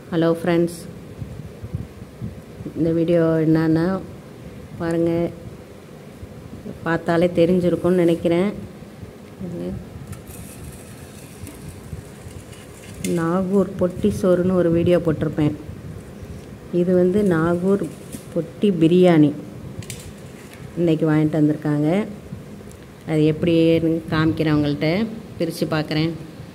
Hello friends இந்த video என்னன்னா பாருங்கள் பார்த்தாலே தெரிஞ்சிருக்கும்னு நினைக்கிறேன் நாகூர் பொட்டி சோறுன்னு ஒரு வீடியோ போட்டிருப்பேன் இது வந்து நாகூர் பொட்டி பிரியாணி இன்றைக்கி வாங்கிட்டு வந்திருக்காங்க அது எப்படின்னு காமிக்கிறேன் உங்கள்கிட்ட பிரித்து பார்க்குறேன்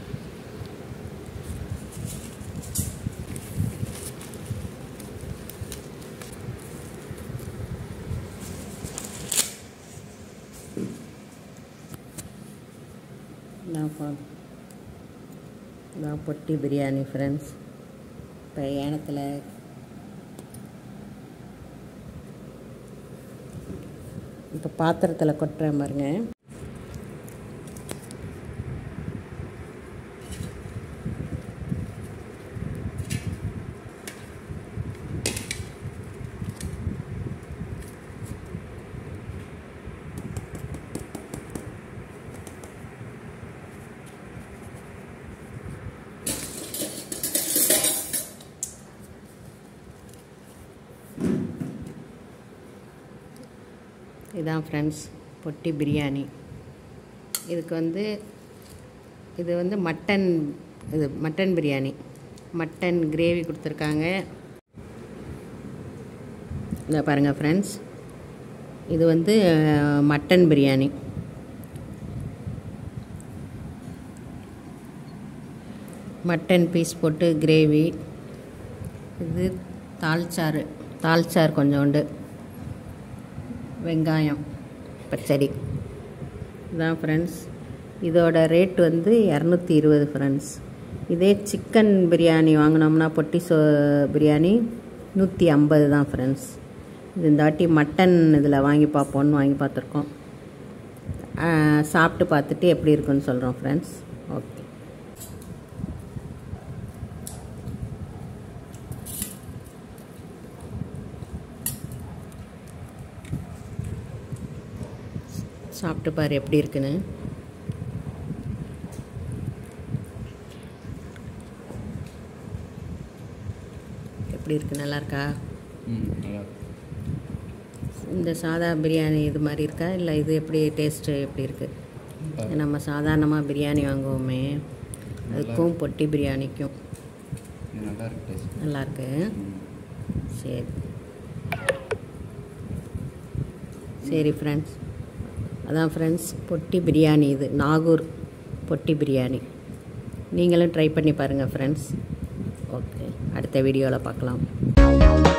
நான் பா நான் பொட்டி பிரியாணி ஃப்ரெண்ட்ஸ் இப்போ ஏனத்தில் இப்போ பாத்திரத்தில் கொட்டுறேன் பாருங்க இதான் ஃப்ரெண்ட்ஸ் பொட்டி பிரியாணி இதுக்கு வந்து இது வந்து மட்டன் இது மட்டன் பிரியாணி மட்டன் கிரேவி கொடுத்துருக்காங்க இதை பாருங்கள் ஃப்ரெண்ட்ஸ் இது வந்து அஹ், மட்டன் பிரியாணி மட்டன் பீஸ் போட்டு கிரேவி இது தால்ச்சாறு தால்ச்சாறு கொஞ்சோண்டு வெங்காயம் பச்சடி இதான் ஃப்ரெண்ட்ஸ் இதோட ரேட் வந்து இரநூத்தி இருபது ஃப்ரெண்ட்ஸ் இதே சிக்கன் பிரியாணி வாங்கினோம்னா பொட்டி சோ பிரியாணி நூற்றி ஐம்பது தான் ஃப்ரெண்ட்ஸ் இது இந்த வாட்டி மட்டன் இதில் வாங்கி பார்ப்போம்னு வாங்கி பார்த்துருக்கோம் ஆ, சாப்பிட்டு பார்த்துட்டு எப்படி இருக்குன்னு சொல்கிறோம் ஃப்ரெண்ட்ஸ் ஓகே சாப்பிட்டு பாரு எப்படி இருக்குன்னு எப்படி இருக்கு நல்லா இருக்கா ம் நல்லா இருக்கு. இந்த சாதா பிரியாணி இது மாதிரி இருக்கா இல்லை இது எப்படி டேஸ்ட்டு எப்படி இருக்குது நம்ம சாதாரணமாக பிரியாணி வாங்குவோமே அதுக்கும் பொட்டி பிரியாணிக்கும் இது நல்லா இருக்கு டேஸ்ட் நல்லா இருக்கு சரி சரி ஃப்ரெண்ட்ஸ் அதான் ஃப்ரெண்ட்ஸ் பொட்டி பிரியாணி இது நாகூர் பொட்டி பிரியாணி நீங்களும் ட்ரை பண்ணி பாருங்கள் ஃப்ரெண்ட்ஸ் ஓகே அடுத்த வீடியோவில் பார்க்கலாம்